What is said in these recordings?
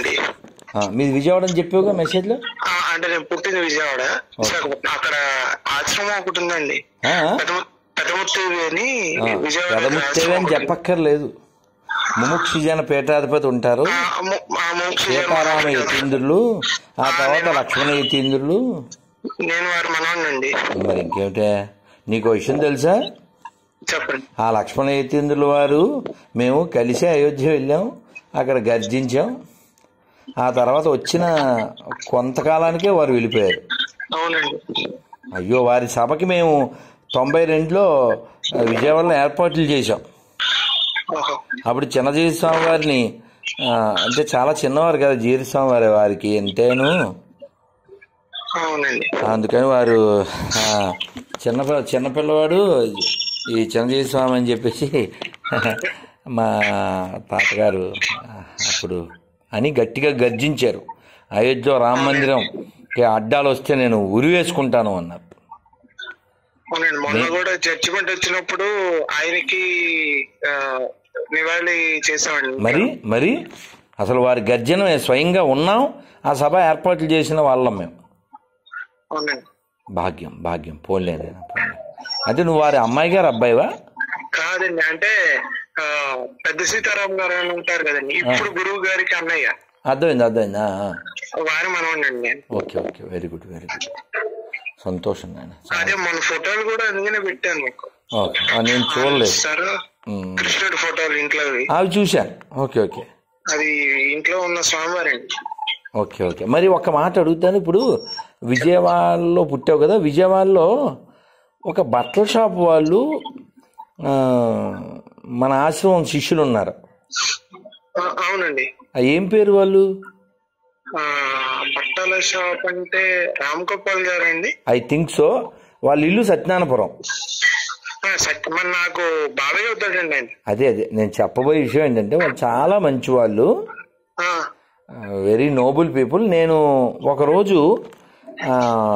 అవునండి ఆ, మీది విజయవాడ అని చెప్పావుగా మెసేజ్లో ఆ, అంటే నేను పుట్టింది విజయవాడ విశాఖపట్నం అక్కడ ఆశ్రమం ఒకటి ఉందండి ఆ, ఆ? పెదము- పెదముత్తేవి అని ఆ, విజయవాడ పెదముత్తేవి ఆశ్రమం అని ఒకటి ఉంది. చెప్పక్కర్లేదు ముముక్షుజన పీఠాధిపతి ఉంటారు ఆ, ము- ఆ మోక్ష సీతారామ యతీంద్రులు ఆ తర్వాత లక్ష్మణ యతీంద్రులు నేను వారి మనవాడినండి మరి ఇంకేమిటే నీకు ఓ విషయం తెలుసా చెప్పండి ఆ లక్ష్మణ యతీంద్రుల వారు మేము కలిసి అయోధ్య వెళ్ళాం అక్కడ గర్జించాం ఆ తర్వాత వచ్చిన కొంతకాలానికే వారు వెళ్ళిపోయారు అవునండి అయ్యో వారి సభకి మేము తొంభై రెండులో విజయవాడలో ఏర్పాట్లు చేశాం ఓహో అప్పుడు చిన్నజీవి స్వామి వారిని ఆ, అంటే చాలా చిన్నవారు కదా జీవి స్వామి వారి వారికి ఎంతేను అవునండి అందుకని వారు ఆ, చిన్న పి- చిన్న పిల్లవాడు ఈ చిన్నజీవి స్వామి అని చెప్పేసి మా తాతగారు ఆ, అప్పుడు అని గట్టిగా గర్జించారు అయోధ్య రామ మందిరం అడ్డాలు వస్తే నేను ఉరి వేసుకుంటాను అన్నారు అవునండి మొన్న కూడా జడ్జిమెంట్ వచ్చినప్పుడు ఆయనకి ఆ, నివాళి చేసామండి మరి మరి అసలు వారి గర్జన మేము స్వయంగా ఉన్నాం ఆ సభ ఏర్పాట్లు చేసిన వాళ్ళం మేము అవునండి భాగ్యం భాగ్యం పోలేదు అంటే నువ్వు వారి అమ్మాయి గారు అబ్బాయివా కాదండి అంటే ఆ, పెద్ద సీతారాం గారు అని ఉంటారు కదండి ఇప్పుడు గురువు గారికి అన్నయ్య అర్థమైంది అర్థమైంది ఆ, ఆ. వారి మనవాడినండి నేను okay okay very good very good సంతోషం నాయన అదే మన ఫోటోలు కూడా అందుకనే పెట్టాను మీకు ఓకే ఆ, నేను చూడలేదు సార్ ఉమ్. కృష్ణుడి ఫోటోలు ఇంట్లో అవి చూశాను ఓకే ఓకే అది ఇంట్లో ఉన్న స్వామివారండి ఓకే ఓకే మరి ఒక మాట అడుగుతాను ఇప్పుడు విజయవాడలో పుట్టావు కదా విజయవాడలో ఒక బట్టల షాప్ వాళ్ళు ఆ, మన ఆశ్రమం శిష్యులు ఉన్నారు ఆ, అవునండి ఆ, ఏం పేరు వాళ్ళు ఆ బట్టల షాప్ అంటే రామ్ గోపాల్ గారండి ఐ థింక్ సో వాళ్ళ ఇల్లు సత్యనారాయణపురం ఆ, సత్య మరి నాకు బాబాయ్ అవుతాడండి ఆయన అదే అదే నేను చెప్పబోయే విషయం ఏంటంటే వాళ్ళు చాలా మంచి వాళ్ళు ఆ, వెరీ నోబుల్ పీపుల్ నేను ఒకరోజు ఆ,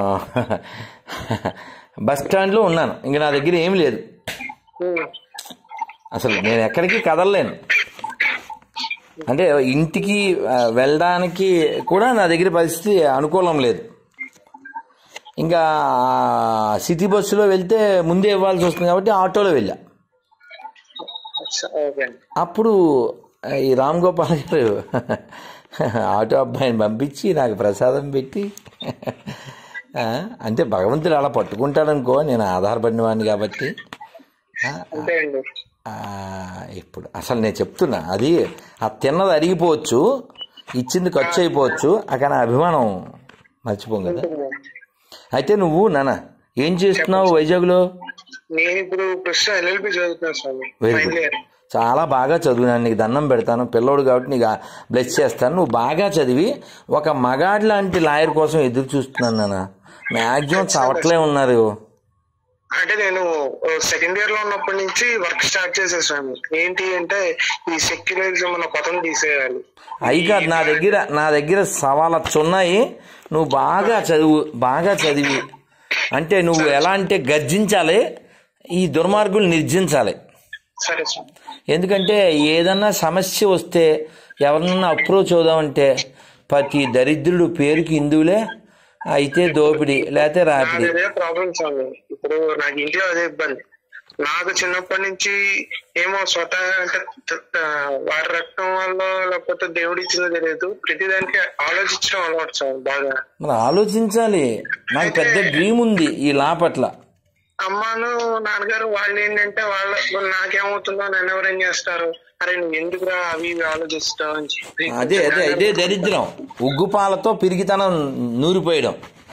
బస్ స్టాండ్లో ఉన్నాను ఇంక నా దగ్గర ఏం లేదు ఉమ్, అసలు నేను ఎక్కడికి కదలలేను అంటే ఇంటికి ఆ, వెళ్ళడానికి కూడా నా దగ్గర పరిస్థితి అనుకూలం లేదు ఇంకా ఆ, సిటీ బస్సులో వెళ్తే ముందే ఇవ్వాల్సి వస్తుంది కాబట్టి ఆటోలో వెళ్ళా స- ఓకే అండి అప్పుడు ఆ, ఈ రామ్ గోపాల్ గారు ఆటో అబ్బాయిని పంపించి నాకు ప్రసాదం పెట్టి ఆ, అంటే భగవంతుడు అలా పట్టుకుంటాడనుకో నేను ఆధారపడిన వాడిని కాబట్టి అంతే అండి ఆ, ఇప్పుడు అసలు నేను చెప్తున్నా అది ఆ తిన్నది అరిగిపోవచ్చు ఇచ్చింది ఖర్చు అయిపోవచ్చు ఆ కానీ ఆ అభిమానం మర్చిపోం కదా అయితే నువ్వు నాన్న ఏం చేస్తున్నావు వైజాగ్లో నేను ఇప్పుడు ప్రస్తుతం ఎల్ఎల్బి చదువుతున్నాను స్వామి వెరీ ఫైనల్ గుడ్ ఇయర్ చాలా బాగా చదువు నీకు దండం పెడతాను పిల్లోడు కాబట్టి నీకు బ్లెస్ చేస్తాను నువ్వు బాగా చదివి ఒక మగాడి లాంటి లాయర్ కోసం ఎదురు చూస్తున్నాను నాన్న మ్యాక్సిమం చవట్లే ఉన్నారు అంటే నేను సెకండ్ ఇయర్ లో ఉన్నప్పటి నుంచి వర్క్ స్టార్ట్ చేసేసాను ఏంటి అంటే ఈ సెక్యులరిజం అన్న పదం తీసేయాలి అయి కాదు నా దగ్గర నా దగ్గర సవాలచ్చు ఉన్నాయి నువ్వు బాగా చదువు బాగా చదివి అంటే నువ్వు ఎలా అంటే గర్జించాలి ఈ దుర్మార్గులు నిర్జించాలి సరే స్వామి ఎందుకంటే ఏదన్నా సమస్య వస్తే ఎవరినన్నా అప్రోచ్ అవుదామంటే ప్రతి దరిద్రుడు పేరుకి హిందువులే అయితే దోపిడి లేకపోతే రాపిడి నాది అదే ప్రాబ్లం స్వామి ఇప్పుడు నాకు ఇంట్లో అదే ఇబ్బంది నాకు చిన్నప్పటి నుంచి ఏమో స్వతహా అంటే త- త- వారి రక్తం వల్ల లేకపోతే దేవుడు ఇచ్చిందో తెలియదు ప్రతిదానికి ఆలోచించడం అలవాటు స్వామి బాగా మరి ఆలోచించాలి నాకు పెద్ద డ్రీమ్ ఉంది ఈ లా పట్ల అమ్మాను నాన్నగారు వాళ్ళు ఏంటంటే వాళ్ళ నాకేమవుతుందో నన్ను ఎవరేం చేస్తారు అరే నువ్వు ఎందుకురా అవి ఇవి ఆలోచిస్తావు అని చెప్పి అదే అదే ఇదే దరిద్రం ఉగ్గుపాలతో పిరిగితనం నూరిపోయడం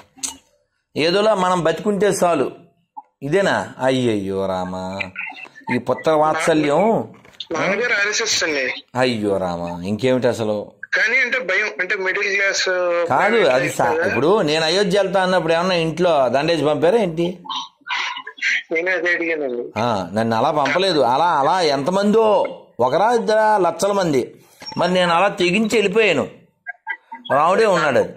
ఏదోలా మనం బతికుంటే చాలు ఇదేనా అయ్యయ్యో రామా ఈ పుత్ర వాత్సల్యం నాన్నగారు ఆర్ఎస్ఎస్ అండి అయ్యో రామా ఇంకేమిటి అసలు కానీ అంటే భయం అంటే మిడిల్ క్లాస్ కాదు అది సా- ఇప్పుడు నేను అయోధ్య వెళ్తా అన్నప్పుడు ఏమన్నా ఇంట్లో దండేసి పంపారా ఏంటి నేనే అదే అడిగానండి ఆ, నన్ను అలా పంపలేదు అలా అలా ఎంతమందో ఒకరా ఇద్దరా లక్షల మంది మరి నేను అలా తెగించి వెళ్ళిపోయాను రావుడే ఉన్నాడు అది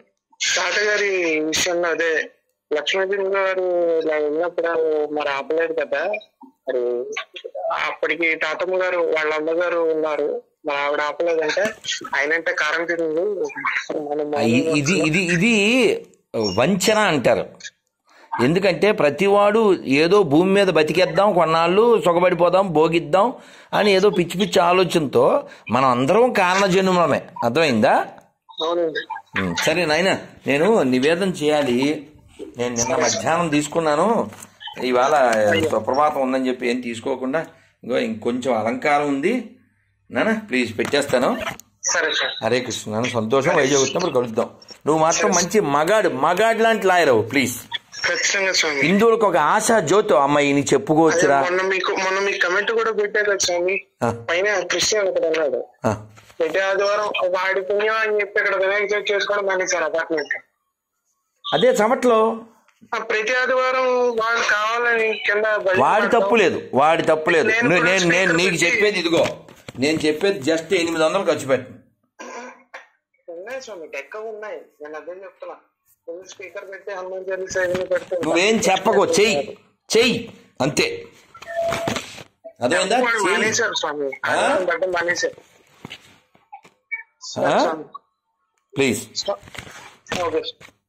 తాతగారి విషయంలో అదే లక్ష్మీదేవి గారు ఇలా ఉన్నప్పుడు మరి ఆపలేదు కదా మరి అప్పటికి తాతమ్మ గారు వాళ్ళ అమ్మగారు ఉన్నారు మా ఆవిడ ఆపలేదంటే ఆయన అంటే కారం తిరుగు మనం ఆ, ఇ- ఇది ఇది ఇది వంచన అంటారు ఎందుకంటే ప్రతివాడు ఏదో భూమి మీద బతికేద్దాం కొన్నాళ్ళు సుఖపడిపోదాం భోగిద్దాం అని ఏదో పిచ్చి పిచ్చి ఆలోచనతో మనం అందరం కారణజన్మమే అర్థమైందా అవునండి ఉమ్, సరే నాయన నేను నివేదన చేయాలి నేను నిన్న మధ్యాహ్నం తీసుకున్నాను ఇవాళ సుప్రభాతం ఉందని చెప్పి ఏం తీసుకోకుండా ఇంకో ఇంకొంచెం అలంకారం ఉంది నాన్న ప్లీజ్ పెట్టేస్తాను సరే సార్ హరే కృష్ణ నాన్న సంతోషం వైజాగ్ వచ్చినప్పుడు కలుద్దాం నువ్వు మాత్రం మంచి మగాడు మగాడు లాంటి లాయరవు ప్లీజ్ ఖచ్చితంగా స్వామి హిందువులకు ఒక ఆశ జ్యోతి అమ్మాయి నీ అదే చెప్పుకోవచ్చురా మొన్న మీకు మొన్న మీకు కమెంట్ కూడా పెట్టారు కదా స్వామి ఆ, పైన క్రిస్టియన్ ఒకటి అన్నాడు ఆ. ప్రతి ఆదివారం వాడి పుణ్యం అని చెప్పి ఇక్కడ వినాయక చవితి చేసుకోవడం మానేశారు అపార్ట్మెంట్ అదే చమట్లో ప్రతి ఆదివారం వాళ్ళు కావాలని కింద బలి వాడి పెట్టడం. తప్పు లేదు వాడి తప్పు లేదు నేను నువ్వు- కూడా నేను నేను స్పీకర్ నీకు పెట్టి- చెప్పేది ఇదిగో నేను చెప్పేది జస్ట్ ఎనిమిది వందలు ఖర్చు పెట్టు ఉన్నాయి స్వామి ఎక్కువ ఉన్నాయి నేను అదే చెప్తున్నా ఫుల్ స్పీకర్ పెట్టి హనుమాన్ చాలీసా ఇవన్నీ పెడితే నువ్వేం చెప్పకో చెయ్యి చెయ్యి అంతే అర్థమైందా వాళ్ళు చెయ్యి. మానేశారు స్వామి ఆ? ఆదివారం పెట్టడం మానేశారు ఆ? స్వామి. Please okay